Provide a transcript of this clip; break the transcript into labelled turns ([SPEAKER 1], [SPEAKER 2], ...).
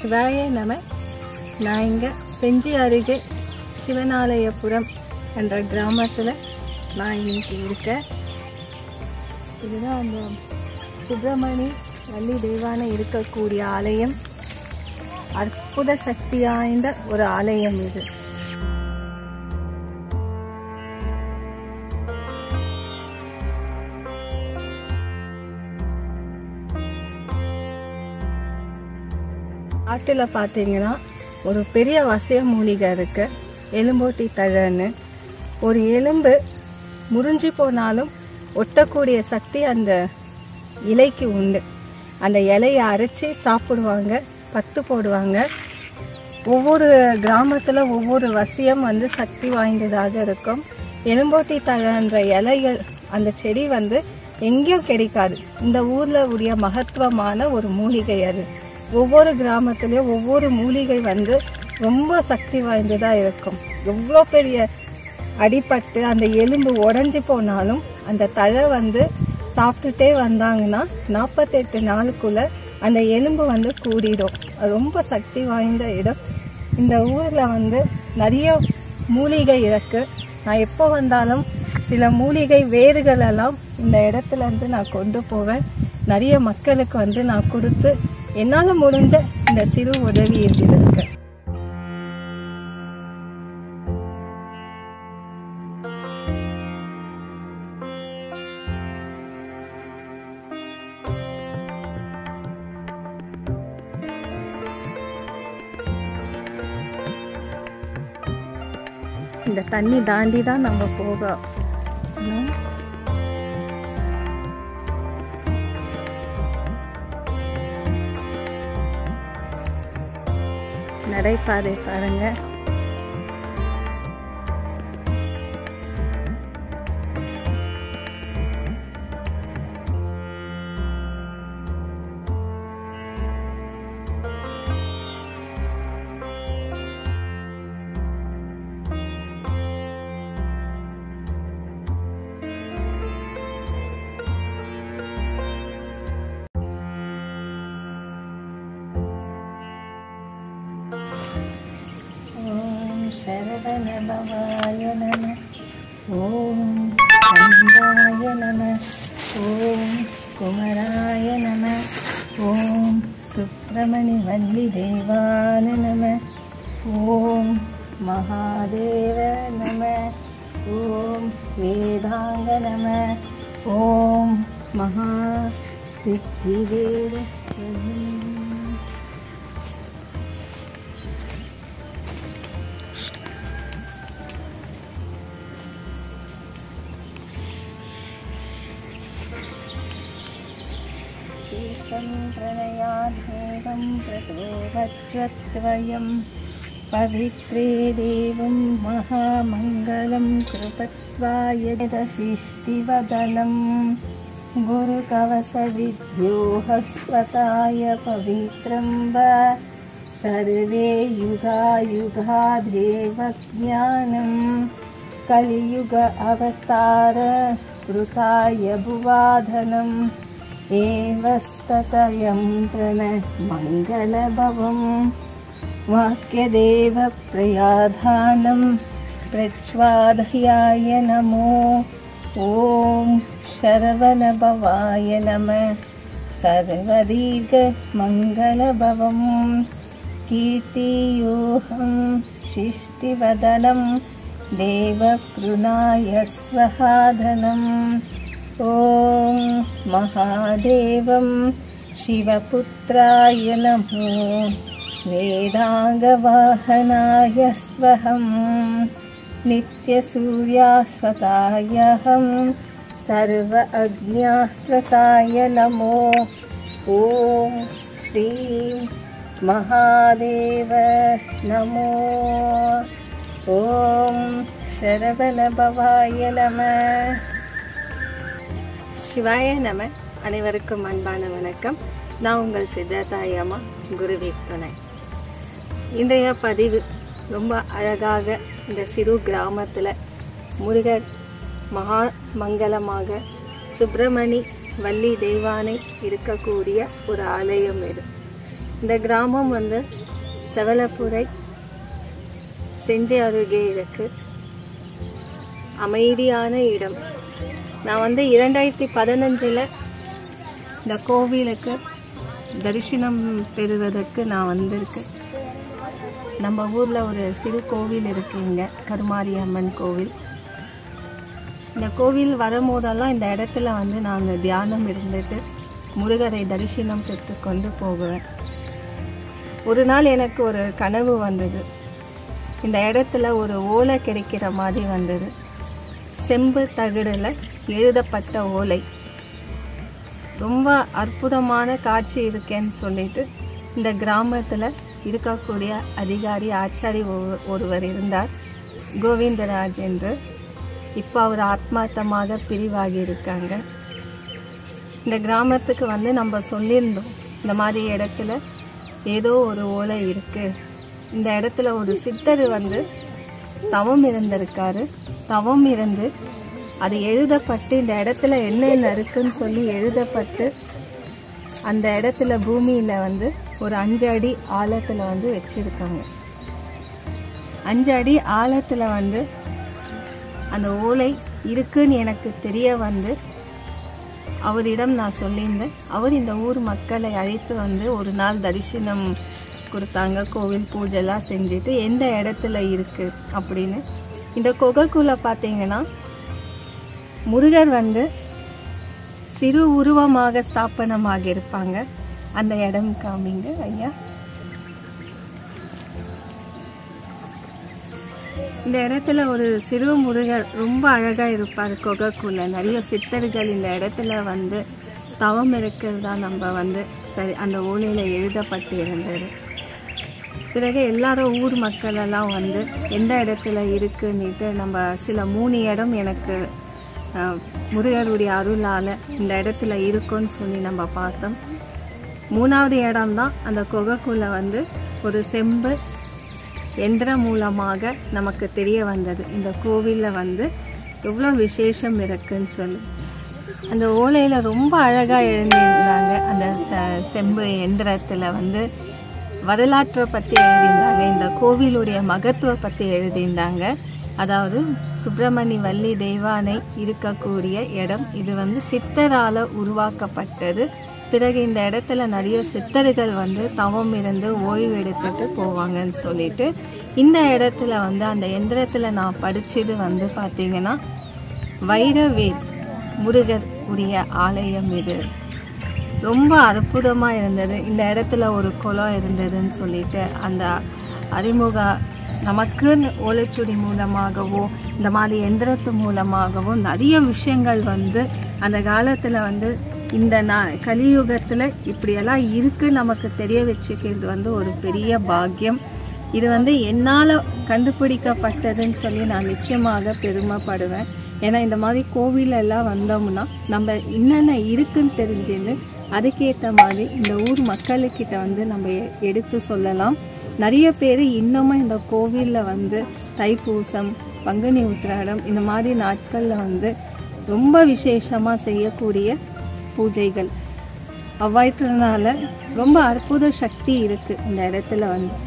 [SPEAKER 1] சிவாய நம நான் இங்கே செஞ்சி அருகே சிவனாலயபுரம் என்ற கிராமத்தில் நான் இன்னைக்கு இருக்கேன் இதுதான் அந்த சுப்பிரமணி வள்ளி தெய்வானை இருக்கக்கூடிய ஆலயம் அற்புத சக்தி வாய்ந்த ஒரு ஆலயம் இது காட்டில் பார்த்தீங்கன்னா ஒரு பெரிய வசிய மூலிகை இருக்கு எலும்போட்டி தழன்னு ஒரு எலும்பு முறிஞ்சு போனாலும் ஒட்டக்கூடிய சக்தி அந்த இலைக்கு உண்டு அந்த இலையை அரைச்சி சாப்பிடுவாங்க பத்து போடுவாங்க ஒவ்வொரு கிராமத்தில் ஒவ்வொரு வசியம் வந்து சக்தி வாய்ந்ததாக இருக்கும் எலும்போட்டி தழன்ற இலைகள் அந்த செடி வந்து எங்கேயும் கிடைக்காது இந்த ஊரில் உடைய மகத்துவமான ஒரு மூலிகை அது ஒவ்வொரு கிராமத்துலேயும் ஒவ்வொரு மூலிகை வந்து ரொம்ப சக்தி வாய்ந்ததாக இருக்கும் எவ்வளோ பெரிய அடிபட்டு அந்த எலும்பு உடஞ்சி போனாலும் அந்த தழை வந்து சாப்பிட்டுட்டே வந்தாங்கன்னா நாற்பத்தெட்டு நாளுக்குள்ள அந்த எலும்பு வந்து கூடிடும் அது ரொம்ப சக்தி வாய்ந்த இடம் இந்த ஊரில் வந்து நிறைய மூலிகை இருக்கு நான் எப்போ வந்தாலும் சில மூலிகை வேர்கள் எல்லாம் இந்த இடத்துல இருந்து நான் கொண்டு போவேன் நிறைய மக்களுக்கு வந்து நான் கொடுத்து என்னால் முடிஞ்ச இந்த சிறு உதவி இதில் இருக்கு இந்த தண்ணி தாண்டி தான் நம்ம போகணும் நடைபாதை பாருங்க ஓம் சரவணபவாய நம ஓம் கந்தாய நம ஓம் குமராய நம ஓம் சுப்பிரமணி வள்ளி தேவான நம ஓம் மகாதேவ நம ஓம் வேதாங்க நம ஓம் மகா சித்திதேவ शीतं प्रणयाद्वेगं प्रतोभज्वत्वयं पवित्रे देवं महामङ्गलं कृपत्वाय दशिष्टिवदनं गुरुकवसविद्योहस्वताय पवित्रं वा सर्वे युगायुगादेव ज्ञानं कलियुग अवतार कृताय भुवाधनम् एवस्ततयन्त्रण मङ्गलभवं वाक्यदेवप्रयाधानं प्रच्वादयाय नमो ॐ शरवणभवाय नमः सर्वदीर्घमङ्गलभवं कीर्तियोऽहं शिष्टिवदनं देवकृणाय स्वहाधनम् ॐ महादेवं शिवपुत्राय नमो वेदाङ्गवाहनाय स्वहं नित्यसूर्यास्वतायहं सर्व अज्ञाकृताय नमो ॐ श्रीं महादेव नमो ॐ शरवणभवाय नमः சிவாய நம அனைவருக்கும் அன்பான வணக்கம் நான் உங்கள் சித்தார்த்தாய் அம்மா குருவி துணை இன்றைய பதிவு ரொம்ப அழகாக இந்த சிறு கிராமத்தில் முருகர் மகா மங்களமாக சுப்பிரமணி வள்ளி தெய்வானை இருக்கக்கூடிய ஒரு ஆலயம் இது இந்த கிராமம் வந்து செவலப்புரை செஞ்சி அருகே இருக்கு அமைதியான இடம் நான் வந்து இரண்டாயிரத்தி பதினஞ்சில் இந்த கோவிலுக்கு தரிசனம் பெறுவதற்கு நான் வந்திருக்கேன் நம்ம ஊரில் ஒரு சிறு கோவில் இருக்கு இங்கே கருமாரி அம்மன் கோவில் இந்த கோவில் வரும்போதெல்லாம் இந்த இடத்துல வந்து நான் தியானம் இருந்துட்டு முருகரை தரிசனம் பெற்றுக்கொண்டு போகுவேன் ஒரு நாள் எனக்கு ஒரு கனவு வந்தது இந்த இடத்துல ஒரு ஓலை கிடைக்கிற மாதிரி வந்தது செம்பு தகடுல எழுதப்பட்ட ஓலை ரொம்ப அற்புதமான காட்சி இருக்கேன்னு சொல்லிட்டு இந்த கிராமத்தில் இருக்கக்கூடிய அதிகாரி ஆச்சாரி ஒ- ஒருவர் இருந்தார் கோவிந்தராஜ் என்று இப்போ அவர் ஆத்மார்த்தமாக பிரிவாகி இருக்காங்க இந்த கிராமத்துக்கு வந்து நம்ம சொல்லியிருந்தோம் இந்த மாதிரி இடத்துல ஏதோ ஒரு ஓலை இருக்கு இந்த இடத்துல ஒரு சித்தர் வந்து தவம் இருந்திருக்காரு தவம் இருந்து அது எழுதப்பட்டு இந்த இடத்துல என்னென்ன இருக்குன்னு சொல்லி எழுதப்பட்டு அந்த இடத்துல பூமியில வந்து ஒரு அஞ்சு அடி ஆழத்துல வந்து வச்சிருக்காங்க அஞ்சு அடி ஆழத்துல வந்து அந்த ஓலை இருக்குன்னு எனக்கு தெரிய வந்து அவரிடம் நான் சொல்லியிருந்தேன் அவர் இந்த ஊர் மக்களை அழைத்து வந்து ஒரு நாள் தரிசனம் கொடுத்தாங்க கோவில் பூஜைலாம் செஞ்சுட்டு எந்த இடத்துல இருக்கு அப்படின்னு இந்த குகைக்குள்ள பார்த்தீங்கன்னா முருகர் வந்து சிறு உருவமாக ஸ்தாபனமாக இருப்பாங்க அந்த இடம் காமிங்க ஐயா இந்த இடத்துல ஒரு சிறு முருகர் ரொம்ப அழகா இருப்பார் குகைக்குள்ள நிறைய சித்தர்கள் இந்த இடத்துல வந்து தவம் இருக்கிறதா நம்ம வந்து சரி அந்த ஓலையில எழுதப்பட்டு இருந்தது பிறகு எல்லாரும் ஊர் மக்கள் எல்லாம் வந்து எந்த இடத்துல இருக்குன்னுட்டு நம்ம சில மூணு இடம் எனக்கு அஹ், முருகருடைய அருளால இந்த இடத்துல இருக்குன்னு சொல்லி நம்ம பார்த்தோம் மூணாவது இடம்தான் அந்த குகைக்குள்ள வந்து ஒரு செம்பு எந்திரம் மூலமாக நமக்கு தெரிய வந்தது இந்த கோவில்ல வந்து எவ்வளோ விசேஷம் இருக்குன்னு சொல்லி அந்த ஓலையில ரொம்ப அழகா எழுதியிருந்தாங்க அந்த ச- செம்பு எந்திரத்துல வந்து வரலாற்றை பத்தி எழுதியிருந்தாங்க இந்த கோவிலுடைய மகத்துவ பத்தி எழுதியிருந்தாங்க அதாவது சுப்பிரமணி வள்ளி தெய்வானை இருக்கக்கூடிய இடம் இது வந்து சித்தரால உருவாக்கப்பட்டது பிறகு இந்த இடத்துல நிறைய சித்தர்கள் வந்து தவம் இருந்து ஓய்வு எடுத்துட்டு போவாங்கன்னு சொல்லிட்டு இந்த இடத்துல வந்து அந்த எந்திரத்துல நான் படிச்சது வந்து பாத்தீங்கன்னா வைரவேல் முருகர் உரிய ஆலயம் இது ரொம்ப அற்புதமா இருந்தது இந்த இடத்துல ஒரு குளம் இருந்ததுன்னு சொல்லிட்டு அந்த அறிமுக நமக்குன்னு ஓலைச்சுடி மூலமாகவோ இந்த மாதிரி எந்திரத்து மூலமாகவோ நிறைய விஷயங்கள் வந்து அந்த காலத்துல வந்து இந்த நா கலியுகத்துல இப்படியெல்லாம் இருக்கு நமக்கு தெரிய வச்சுக்கிறது வந்து ஒரு பெரிய பாக்கியம் இது வந்து என்னால் கண்டுபிடிக்கப்பட்டதுன்னு சொல்லி நான் நிச்சயமாக பெருமைப்படுவேன் ஏன்னா இந்த மாதிரி கோவில் எல்லாம் வந்தோம்னா நம்ம என்னென்ன இருக்குன்னு தெரிஞ்சுன்னு அதுக்கேற்ற மாதிரி இந்த ஊர் மக்களுக்கிட்ட வந்து நம்ம எ- எடுத்து சொல்லலாம் நிறைய பேர் இன்னமும் இந்த கோவிலில் வந்து தைப்பூசம் பங்குனி உத்திராடம் இந்த மாதிரி நாட்களில் வந்து ரொம்ப விசேஷமாக செய்யக்கூடிய பூஜைகள் அவ்வாயிற்றனால ரொம்ப அற்புத சக்தி இருக்கு இந்த இடத்துல வந்து